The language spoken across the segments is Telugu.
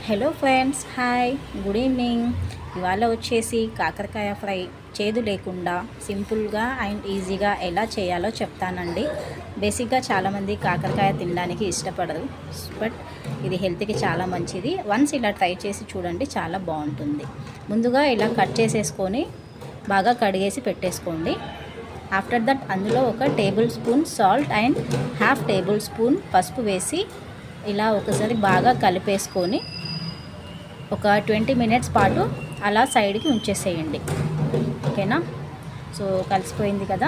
hello friends hi good evening ఇవాళ వచ్చేసి కాకరకాయ ఫ్రై చేదు లేకుండా సింపుల్గా అండ్ ఈజీగా ఎలా చేయాలో చెప్తానండి బేసిక్గా చాలామంది కాకరకాయ తినడానికి ఇష్టపడరు బట్ ఇది హెల్త్కి చాలా మంచిది వన్స్ ఇలా ట్రై చేసి చూడండి చాలా బాగుంటుంది ముందుగా ఇలా కట్ చేసేసుకొని బాగా కడిగేసి పెట్టేసుకోండి ఆఫ్టర్ దట్ అందులో ఒక tablespoon salt and half tablespoon పసుపు వేసి ఇలా ఒకసారి బాగా కలిపేసుకొని ఒక ట్వంటీ మినిట్స్ పాటు అలా సైడ్కి ఉంచేసేయండి ఓకేనా సో కలిసిపోయింది కదా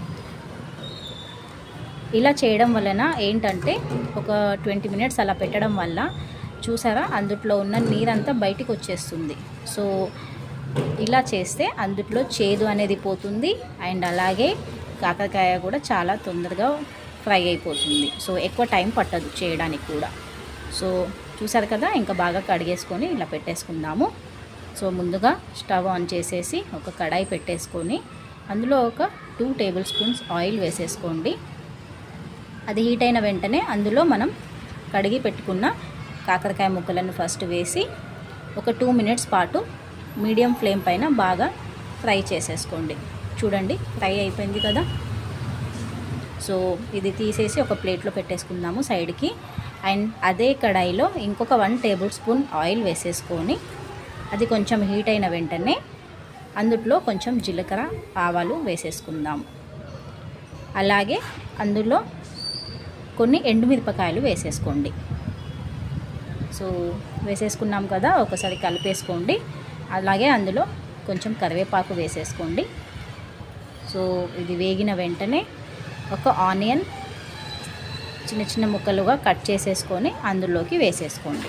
ఇలా చేయడం వలన ఏంటంటే ఒక ట్వంటీ మినిట్స్ అలా పెట్టడం వల్ల చూసారా అందుట్లో ఉన్న నీరంతా బయటికి వచ్చేస్తుంది సో ఇలా చేస్తే అందుట్లో చేదు అనేది పోతుంది అండ్ అలాగే కాకరకాయ కూడా చాలా తొందరగా ఫ్రై అయిపోతుంది సో ఎక్కువ టైం పట్టదు చేయడానికి కూడా సో చూసారు కదా ఇంకా బాగా కడిగేసుకొని ఇలా పెట్టేసుకుందాము సో ముందుగా స్టవ్ ఆన్ చేసేసి ఒక కడాయి పెట్టేసుకొని అందులో ఒక టూ టేబుల్ స్పూన్స్ ఆయిల్ వేసేసుకోండి అది హీట్ అయిన వెంటనే అందులో మనం కడిగి పెట్టుకున్న కాకరకాయ ముక్కలను ఫస్ట్ వేసి ఒక టూ మినిట్స్ పాటు మీడియం ఫ్లేమ్ పైన బాగా ఫ్రై చేసేసుకోండి చూడండి ఫ్రై అయిపోయింది కదా సో ఇది తీసేసి ఒక ప్లేట్లో పెట్టేసుకుందాము సైడ్కి అండ్ అదే కడాయిలో ఇంకొక వన్ టేబుల్ స్పూన్ ఆయిల్ వేసేసుకొని అది కొంచెం హీట్ అయిన వెంటనే అందులో కొంచెం జీలకర్ర ఆవాలు వేసేసుకుందాము అలాగే అందులో కొన్ని ఎండుమిరపకాయలు వేసేసుకోండి సో వేసేసుకున్నాం కదా ఒకసారి కలిపేసుకోండి అలాగే అందులో కొంచెం కరివేపాకు వేసేసుకోండి సో ఇది వేగిన వెంటనే ఒక ఆనియన్ చిన్న చిన్న ముక్కలుగా కట్ చేసేసుకొని అందులోకి వేసేసుకోండి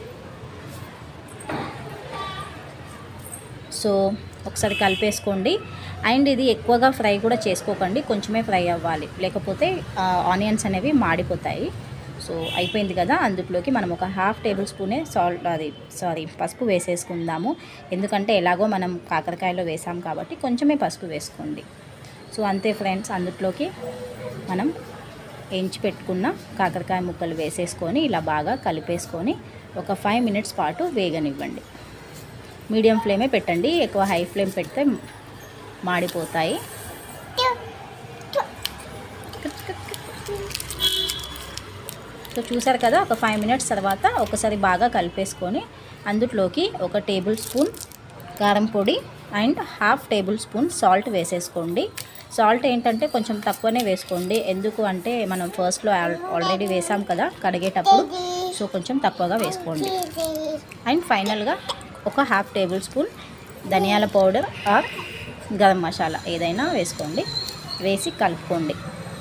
సో ఒకసారి కలిపేసుకోండి అండ్ ఇది ఎక్కువగా ఫ్రై కూడా చేసుకోకండి కొంచెమే ఫ్రై అవ్వాలి లేకపోతే ఆనియన్స్ అనేవి మాడిపోతాయి సో అయిపోయింది కదా అందులోకి మనం ఒక హాఫ్ టేబుల్ స్పూనే సాల్ట్ అది సారీ పసుపు వేసేసుకుందాము ఎందుకంటే ఎలాగో మనం కాకరకాయలో వేసాం కాబట్టి కొంచెమే పసుపు వేసుకోండి సో అంతే ఫ్రెండ్స్ అందులోకి మనం ఎంచి పెట్టుకున్న కాకరకాయ ముక్కలు వేసేసుకొని ఇలా బాగా కలిపేసుకొని ఒక ఫైవ్ మినిట్స్ పాటు వేగనివ్వండి మీడియం ఫ్లేమే పెట్టండి ఎక్కువ హై ఫ్లేమ్ పెడితే మాడిపోతాయి సో చూసారు కదా ఒక ఫైవ్ మినిట్స్ తర్వాత ఒకసారి బాగా కలిపేసుకొని అందులోకి ఒక టేబుల్ స్పూన్ కారం పొడి and half tablespoon salt వేసేసుకోండి సాల్ట్ ఏంటంటే కొంచెం తక్కువనే వేసుకోండి ఎందుకు అంటే మనం ఫస్ట్లో ఆల్రెడీ వేసాం కదా కడిగేటప్పుడు సో కొంచెం తక్కువగా వేసుకోండి అండ్ ఫైనల్గా ఒక హాఫ్ టేబుల్ స్పూన్ ధనియాల పౌడర్ ఆర్ గరం మసాలా ఏదైనా వేసుకోండి వేసి కలుపుకోండి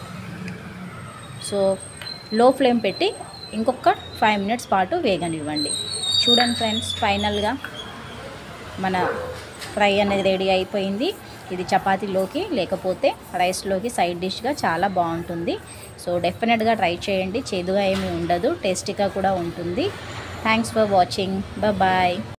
సో లో ఫ్లేమ్ పెట్టి ఇంకొక ఫైవ్ మినిట్స్ పాటు వేగనివ్వండి చూడండి ఫ్రెండ్స్ ఫైనల్గా మన ఫ్రై అనేది రెడీ అయిపోయింది ఇది చపాతీలోకి లేకపోతే రైస్లోకి సైడ్ డిష్గా చాలా బాగుంటుంది సో డెఫినెట్గా ట్రై చేయండి చేదుగా ఏమీ ఉండదు టేస్టీగా కూడా ఉంటుంది థ్యాంక్స్ ఫర్ వాచింగ్ బాయ్